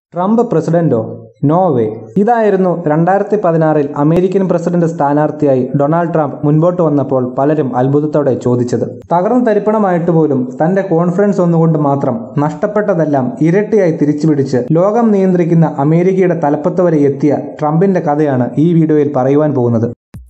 Trump പ്രസിഡന്റോ no way ഇതായിരുന്നു രണ്ടായിരത്തി പതിനാറിൽ അമേരിക്കൻ പ്രസിഡന്റ് സ്ഥാനാർത്ഥിയായി ഡൊണാൾഡ് ട്രംപ് മുൻപോട്ട് വന്നപ്പോൾ പലരും അത്ഭുതത്തോടെ ചോദിച്ചത് തകർന്നു തരിപ്പണമായിട്ട് പോലും തന്റെ കോൺഫിഡൻസ് ഒന്നുകൊണ്ട് മാത്രം നഷ്ടപ്പെട്ടതെല്ലാം ഇരട്ടിയായി തിരിച്ചുപിടിച്ച് ലോകം നിയന്ത്രിക്കുന്ന അമേരിക്കയുടെ തലപ്പത്ത് വരെ എത്തിയ ട്രംപിന്റെ കഥയാണ് ഈ വീഡിയോയിൽ പറയുവാൻ പോകുന്നത്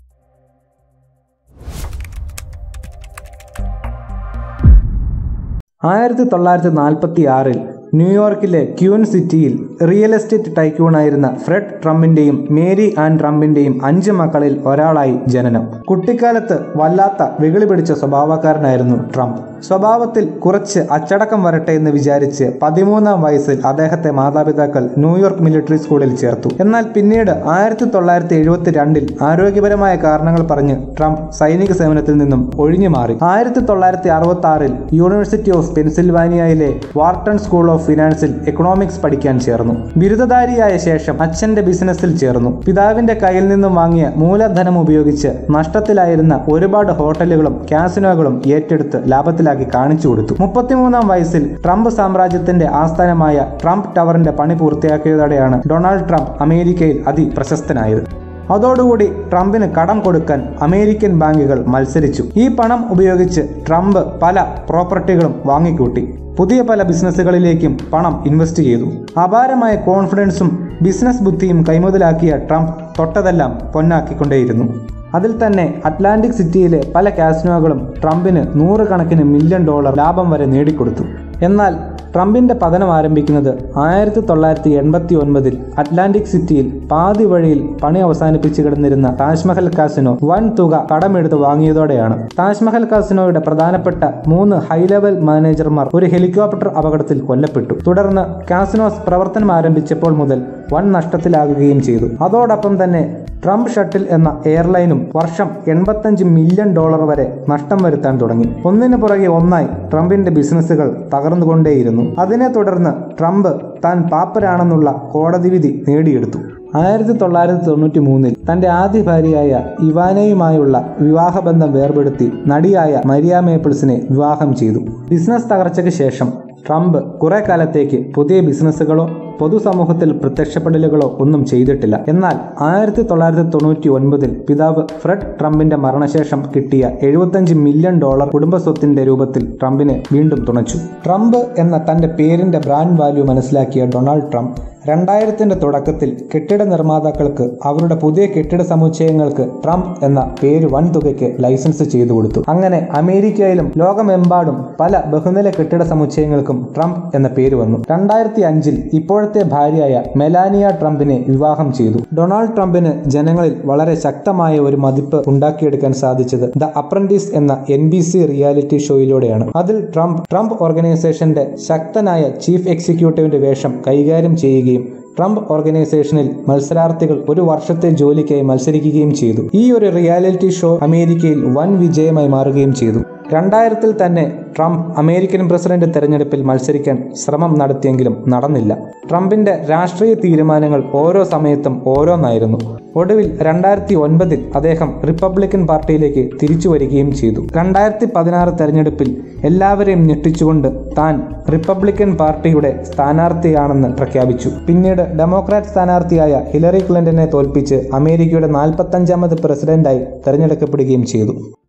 ആയിരത്തി തൊള്ളായിരത്തി നാൽപ്പത്തി ആറിൽ ന്യൂയോർക്കിലെ ക്യൂൻ സിറ്റിയിൽ റിയൽ എസ്റ്റേറ്റ് ടൈക്കൂണായിരുന്ന ഫ്രെഡ് ട്രംപിന്റെയും മേരി ആൻ ട്രംപിന്റെയും അഞ്ച് മക്കളിൽ ഒരാളായി ജനനം കുട്ടിക്കാലത്ത് വല്ലാത്ത വെകിളി പിടിച്ച സ്വഭാവക്കാരനായിരുന്നു ട്രംപ് സ്വഭാവത്തിൽ കുറച്ച് അച്ചടക്കം വരട്ടെ എന്ന് വിചാരിച്ച് പതിമൂന്നാം വയസ്സിൽ അദ്ദേഹത്തെ മാതാപിതാക്കൾ ന്യൂയോർക്ക് മിലിറ്ററി സ്കൂളിൽ ചേർത്തു എന്നാൽ പിന്നീട് ആയിരത്തി തൊള്ളായിരത്തി എഴുപത്തി രണ്ടിൽ ആരോഗ്യപരമായ കാരണങ്ങൾ പറഞ്ഞ് ട്രംപ് സൈനിക സേവനത്തിൽ നിന്നും ഒഴിഞ്ഞു മാറി ആയിരത്തി തൊള്ളായിരത്തി അറുപത്തി ആറിൽ യൂണിവേഴ്സിറ്റി ഓഫ് പെൻസിൽവാനിയയിലെ വാർട്ടൺ സ്കൂൾ ഓഫ് ഫിനാൻസിൽ എക്കണോമിക്സ് പഠിക്കാൻ ചേർന്നു ബിരുദധാരിയായ ശേഷം അച്ഛന്റെ ബിസിനസ്സിൽ ചേർന്നു പിതാവിന്റെ കയ്യിൽ നിന്നും വാങ്ങിയ മൂലധനം ഉപയോഗിച്ച് നഷ്ടത്തിലായിരുന്ന ഒരുപാട് ഹോട്ടലുകളും കാസിനോകളും ഏറ്റെടുത്ത് ലാഭത്തിലാക്കി കാണിച്ചു കൊടുത്തു മുപ്പത്തിമൂന്നാം വയസ്സിൽ ട്രംപ് സാമ്രാജ്യത്തിന്റെ ആസ്ഥാനമായ ട്രംപ് ടവറിന്റെ പണി പൂർത്തിയാക്കിയതോടെയാണ് ഡൊണാൾഡ് ട്രംപ് അമേരിക്കയിൽ അതിപ്രശസ്തനായത് അതോടുകൂടി ട്രംപിന് കടം കൊടുക്കാൻ അമേരിക്കൻ ബാങ്കുകൾ മത്സരിച്ചു ഈ പണം ഉപയോഗിച്ച് ട്രംപ് പല പ്രോപ്പർട്ടികളും വാങ്ങിക്കൂട്ടി പുതിയ പല ബിസിനസ്സുകളിലേക്കും പണം ഇൻവെസ്റ്റ് ചെയ്തു അപാരമായ കോൺഫിഡൻസും ബിസിനസ് ബുദ്ധിയും കൈമുതലാക്കിയ ട്രംപ് തൊട്ടതെല്ലാം പൊന്നാക്കിക്കൊണ്ടേയിരുന്നു അതിൽ തന്നെ അറ്റ്ലാന്റിക് സിറ്റിയിലെ പല കാസിനോകളും ട്രംപിന് നൂറുകണക്കിന് മില്യൺ ഡോളർ ലാഭം വരെ നേടിക്കൊടുത്തു എന്നാൽ ട്രംപിന്റെ പതനം ആരംഭിക്കുന്നത് ആയിരത്തി തൊള്ളായിരത്തി എൺപത്തി ഒൻപതിൽ അറ്റ്ലാന്റിക് സിറ്റിയിൽ പാതി വഴിയിൽ പണി അവസാനിപ്പിച്ചു കിടന്നിരുന്ന താജ്മഹൽ കാസിനോ വൻ തുക കടമെടുത്ത് വാങ്ങിയതോടെയാണ് താജ്മഹൽ കാസിനോയുടെ പ്രധാനപ്പെട്ട മൂന്ന് ഹൈ ലെവൽ മാനേജർമാർ ഒരു ഹെലികോപ്റ്റർ അപകടത്തിൽ കൊല്ലപ്പെട്ടു തുടർന്ന് കാസിനോസ് പ്രവർത്തനം ആരംഭിച്ചപ്പോൾ മുതൽ വൻ നഷ്ടത്തിലാകുകയും ചെയ്തു അതോടൊപ്പം തന്നെ ട്രംപ് ഷട്ടിൽ എന്ന എയർലൈനും വർഷം എൺപത്തഞ്ച് മില്യൺ ഡോളർ വരെ നഷ്ടം വരുത്താൻ തുടങ്ങി ഒന്നിനു പുറകെ ഒന്നായി ട്രംപിന്റെ ബിസിനസ്സുകൾ തകർന്നുകൊണ്ടേയിരുന്നു അതിനെ തുടർന്ന് ട്രംപ് താൻ പാപ്പരാണെന്നുള്ള കോടതി വിധി നേടിയെടുത്തു ആയിരത്തി തൊള്ളായിരത്തി തൊണ്ണൂറ്റി മൂന്നിൽ തന്റെ ആദ്യ ഭാര്യയായ ഇവാനയുമായുള്ള വിവാഹബന്ധം വേർപെടുത്തി നടിയായ മരിയ മേപ്പിൾസിനെ വിവാഹം ചെയ്തു ബിസിനസ് തകർച്ചയ്ക്ക് ശേഷം ട്രംപ് കുറെ കാലത്തേക്ക് പുതിയ ബിസിനസ്സുകളോ പൊതുസമൂഹത്തിൽ പ്രത്യക്ഷപ്പെടലുകളോ ഒന്നും ചെയ്തിട്ടില്ല എന്നാൽ ആയിരത്തി തൊള്ളായിരത്തി തൊണ്ണൂറ്റി ഒൻപതിൽ പിതാവ് ഫ്രെഡ് ട്രംപിന്റെ മരണശേഷം കിട്ടിയ എഴുപത്തഞ്ച് മില്യൺ ഡോളർ കുടുംബസ്വത്തിന്റെ രൂപത്തിൽ ട്രംപിനെ വീണ്ടും തുണച്ചു ട്രംപ് എന്ന തന്റെ പേരിന്റെ ബ്രാൻഡ് വാല്യൂ മനസ്സിലാക്കിയ ഡൊണാൾഡ് ട്രംപ് രണ്ടായിരത്തിന്റെ തുടക്കത്തിൽ കെട്ടിട നിർമ്മാതാക്കൾക്ക് അവരുടെ പുതിയ കെട്ടിട സമുച്ചയങ്ങൾക്ക് ട്രംപ് എന്ന പേര് വൻതുകയ്ക്ക് ലൈസൻസ് ചെയ്തു കൊടുത്തു അങ്ങനെ അമേരിക്കയിലും ലോകമെമ്പാടും പല ബഹുനില കെട്ടിട സമുച്ചയങ്ങൾക്കും ട്രംപ് എന്ന പേര് വന്നു രണ്ടായിരത്തി അഞ്ചിൽ ഇപ്പോഴത്തെ ഭാര്യയായ മെലാനിയ ട്രംപിനെ വിവാഹം ചെയ്തു ഡൊണാൾഡ് ട്രംപിന് ജനങ്ങളിൽ വളരെ ശക്തമായ ഒരു മതിപ്പ് ഉണ്ടാക്കിയെടുക്കാൻ സാധിച്ചത് ദ അപ്രന്റീസ് എന്ന എൻ ബി സി റിയാലിറ്റി ഷോയിലൂടെയാണ് അതിൽ ട്രംപ് ട്രംപ് ഓർഗനൈസേഷന്റെ ശക്തനായ ചീഫ് എക്സിക്യൂട്ടീവിന്റെ വേഷം കൈകാര്യം ചെയ്യുകയും ട്രംപ് ഓർഗനൈസേഷനിൽ മത്സരാർത്ഥികൾ ഒരു വർഷത്തെ ജോലിക്കായി മത്സരിക്കുകയും ചെയ്തു ഈ ഒരു റിയാലിറ്റി ഷോ അമേരിക്കയിൽ വൻ വിജയമായി മാറുകയും ചെയ്തു രണ്ടായിരത്തിൽ തന്നെ ട്രംപ് അമേരിക്കൻ പ്രസിഡന്റ് തെരഞ്ഞെടുപ്പിൽ മത്സരിക്കാൻ ശ്രമം നടത്തിയെങ്കിലും നടന്നില്ല ട്രംപിന്റെ രാഷ്ട്രീയ തീരുമാനങ്ങൾ ഓരോ സമയത്തും ഓരോന്നായിരുന്നു ഒടുവിൽ രണ്ടായിരത്തി ഒൻപതിൽ അദ്ദേഹം റിപ്പബ്ലിക്കൻ പാർട്ടിയിലേക്ക് തിരിച്ചു വരികയും ചെയ്തു രണ്ടായിരത്തി പതിനാറ് തെരഞ്ഞെടുപ്പിൽ എല്ലാവരെയും ഞെട്ടിച്ചുകൊണ്ട് താൻ റിപ്പബ്ലിക്കൻ പാർട്ടിയുടെ സ്ഥാനാർത്ഥിയാണെന്ന് പ്രഖ്യാപിച്ചു പിന്നീട് ഡെമോക്രാറ്റ് സ്ഥാനാർത്ഥിയായ ഹിലറി ക്ലിന്റനെ തോൽപ്പിച്ച് അമേരിക്കയുടെ നാൽപ്പത്തഞ്ചാമത് പ്രസിഡന്റായി തെരഞ്ഞെടുക്കപ്പെടുകയും ചെയ്തു